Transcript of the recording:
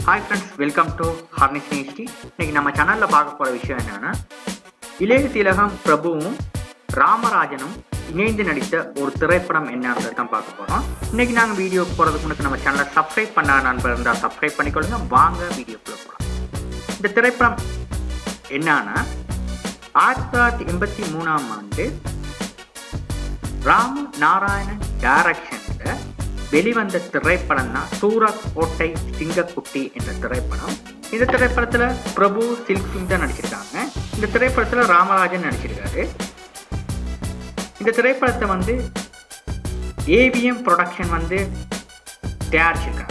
hi friends welcome to ஹார்னிஸ் நியூஸ்டி இன்னைக்கு நம்ம சேனலில் பார்க்க போகிற விஷயம் என்னன்னா இளைய திலகம் பிரபுவும் ராமராஜனும் இணைந்து நடித்த ஒரு திரைப்படம் என்னன்றதை தான் பார்க்க போகிறோம் இன்னைக்கு நாங்கள் வீடியோ போகிறதுக்கு முன்னாடி நம்ம சேனலை சப்ஸ்கிரைப் பண்ண நண்பர் இருந்தால் சப்ஸ்கிரைப் பண்ணிக்கொள்ளுங்க வாங்க வீடியோக்குள்ளே போகலாம் இந்த திரைப்படம் என்னன்னா ஆயிரத்தி தொள்ளாயிரத்தி எண்பத்தி மூணாம் ஆண்டு ராம நாராயணன் டைரக்ஷனில் வெளிவந்த திரைப்படம் தான் சூரத் கோட்டை சிங்கக்குட்டி என்ற திரைப்படம் இந்த திரைப்படத்தில் பிரபு சில்க் சிங் தான் நடிச்சிருக்காங்க இந்த திரைப்படத்தில் ராமராஜன் நடிச்சிருக்காரு இந்த திரைப்படத்தை வந்து ஏவிஎம் ப்ரொடக்ஷன் வந்து தயாரிச்சிருக்காங்க